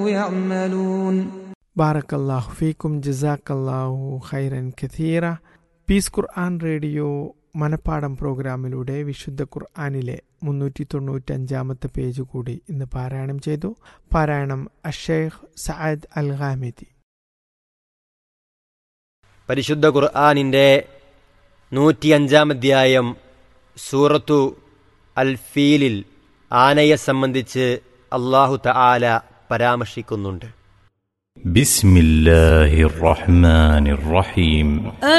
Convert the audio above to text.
يعملون ബാറക്കല്ലാഹു ഫീക്കും ജസാക്കല്ലാഹു ഖൈറൻ കഥീറ പീസ് ഖുർആൻ റേഡിയോ മനപ്പാടം പ്രോഗ്രാമിലൂടെ വിശുദ്ധ ഖുർആാനിലെ മുന്നൂറ്റി തൊണ്ണൂറ്റഞ്ചാമത്തെ പേജ് കൂടി ഇന്ന് പാരായണം ചെയ്തു പാരായണം അഷേഖ് സഅദ് അൽ ഖാമിദി പരിശുദ്ധ ഖുർആാനിൻ്റെ നൂറ്റിയഞ്ചാം അധ്യായം സൂറത്തു അൽ ഫീലിൽ ആനയെ സംബന്ധിച്ച് അള്ളാഹു തആല പരാമർശിക്കുന്നുണ്ട് بسم الله الرحمن الرحيم